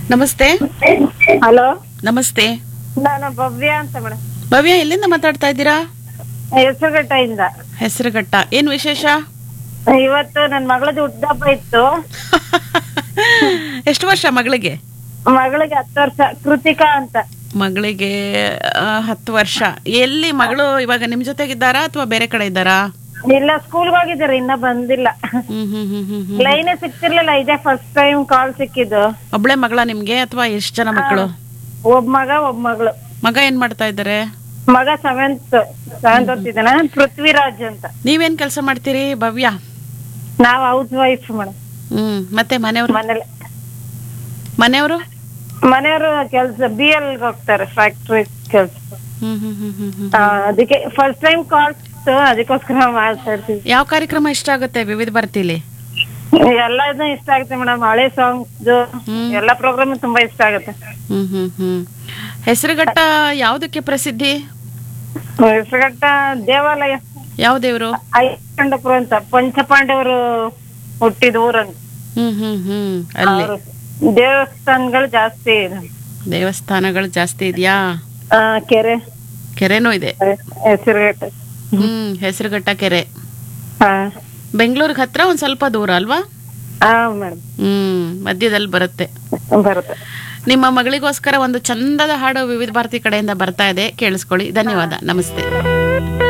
ನಮಸ್ತೆ ಹಲೋ ನಮಸ್ತೆ ನಾನು ಭವ್ಯ ಅಂತ ಮೇಡಮ್ ಭವ್ಯ ಎಲ್ಲಿಂದ ಮಾತಾಡ್ತಾ ಇದ್ದೀರಾ ಹೆಸರುಘಟ್ಟದಿಂದ ಹೆಸರುಘಟ್ಟ ಏನ್ ವಿಶೇಷ ಇವತ್ತು ನನ್ನ ಮಗಳದ್ದು ಹುಟ್ಟದಬ್ಬ ಇತ್ತು ಎಷ್ಟು ವರ್ಷ ಮಗಳಿಗೆ ಮಗಳಿಗೆ ಹತ್ತು ವರ್ಷ ಕೃತಿಕಾ ಅಂತ ಮಗಳಿಗೆ ಆ, ಹತ್ತು ವರ್ಷ ಎಲ್ಲಿ ಮಗಳು ಇವಾಗ ನಿಮ್ ಜೊತೆಗಿದ್ದಾರಾ ಅಥವಾ ಬೇರೆ ಕಡೆ ಇದ್ದಾರಾ ಇಲ್ಲ ಸ್ಕೂಲ್ಗೆ ಹೋಗಿದ್ದಾರೆ ಇನ್ನ ಬಂದಿಲ್ಲ ಹ್ಮ್ ಹ್ಮ್ ಹ್ಮ್ ಹ್ಮ್ ಹ್ಮ್ ಲೈನೇ ಸಿಕ್ತಿರ್ಲಿಲ್ಲ ಇದೇ ಫಸ್ಟ್ ಟೈಮ್ ಕಾಲ್ ಸಿಕ್ಕಿದ್ದು ಒಬ್ಳೆ ಮಗಳ ನಿಮ್ಗೆ ಅಥವಾ ಎಷ್ಟು ಜನ ಮಕ್ಕಳು ಒಬ್ಬ ಮಗ ಒಬ್ಬ ಮಗಳು ಮಗ ಏನ್ ಮಾಡ್ತಾ ಇದ್ದಾರೆ ಮಗ ಸೆವೆಂತ್ ಸೆವೆಂತ್ ಓದ್ತಿದ್ದಾನ ಪೃಥ್ವಿರಾಜ್ ಅಂತ ನೀವೇನ್ ಕೆಲಸ ಮಾಡ್ತೀರಿ ಭವ್ಯ ನಾವ್ ಹೌಸ್ ವೈಫ್ ಮೇಡಮ್ ಹ್ಮ್ ಮತ್ತೆ ಮನೆಯವ್ರು ಮನೇಲಿ ಮನೆಯವರು ಮನೆಯವರು ಕೆಲ್ಸ ಬಿ ಎಲ್ ಹೋಗ್ತಾರೆ ಫ್ಯಾಕ್ಟ್ರಿ ಕೆಲ್ಸ ಹ್ಮ್ ಹ್ಮ್ ಹ್ಮ್ ಹ್ಮ್ ಹ್ಮ್ ಆ, ಅದಕ್ಕೆ ಫಸ್ಟ್ ಟೈಮ್ ಕಾಲ್ ಸಿಕ್ತು ಅದಕ್ಕೋಸ್ಕರ ಮಾತಾಡ್ತೀವಿ ಯಾವ ಕಾರ್ಯಕ್ರಮ ಇಷ್ಟ ಆಗುತ್ತೆ ವಿವಿಧ ಭಾರತಿಲಿ ಎಲ್ಲದೂ ಇಷ್ಟ ಆಗುತ್ತೆ ಮೇಡಮ್ ಹಳೆ ಸಾಂಗ್ಸ್ ಹ್ಮ್. ಎಲ್ಲಾ ಪ್ರೋಗ್ರಾಮ್ ತುಂಬಾ ಇಷ್ಟ ಆಗುತ್ತೆ ಹ್ಮ್ ಹ್ಮ್ ಹ್ಮ್ ಹೆಸರುಘಟ್ಟ ಯಾವ್ದಕ್ಕೆ ಪ್ರಸಿದ್ಧಿ ಹೆಸರುಘಟ್ಟ ದೇವಾಲಯ ಯಾವ ದೇವ್ರು ಐಕಂಡಪುರ ಅಂತ ಪಂಚಪಾಂಡವರು ಹುಟ್ಟಿದ ಊರಂತ ಹ್ಮ್ ಹ್ಮ್ ಹ್ಮ್ ಅಲ್ಲಿ ಅವ್ರು ದೇವಸ್ಥಾನಗಳು ಜಾಸ್ತಿ ಇದೆ ದೇವಸ್ಥಾನಗಳು ಜಾಸ್ತಿ ಇದೆಯಾ ಆ, ಕೆರೆ ಕೆರೆನೂ ಇದೆ ಹೆಸರುಘಟ್ಟ ಹ್ಮ್ ಹೆಸರುಘಟ್ಟ ಕೆರೆ ಹಾ ಬೆಂಗಳೂರಿಗೆ ಹತ್ರ ಒಂದ್ ಸ್ವಲ್ಪ ದೂರ ಅಲ್ವಾ ಹಾ ಮೇಡಮ್ ಹ್ಮ್ ಮಧ್ಯದಲ್ಲಿ ಬರುತ್ತೆ ಬರುತ್ತೆ ನಿಮ್ಮ ಮಗಳಿಗೋಸ್ಕರ ಒಂದು ಚಂದದ ಹಾಡು ವಿವಿಧ ಭಾರತಿ ಕಡೆಯಿಂದ ಬರ್ತಾ ಇದೆ ಕೇಳಿಸ್ಕೊಳ್ಳಿ ಧನ್ಯವಾದ ನಮಸ್ತೆ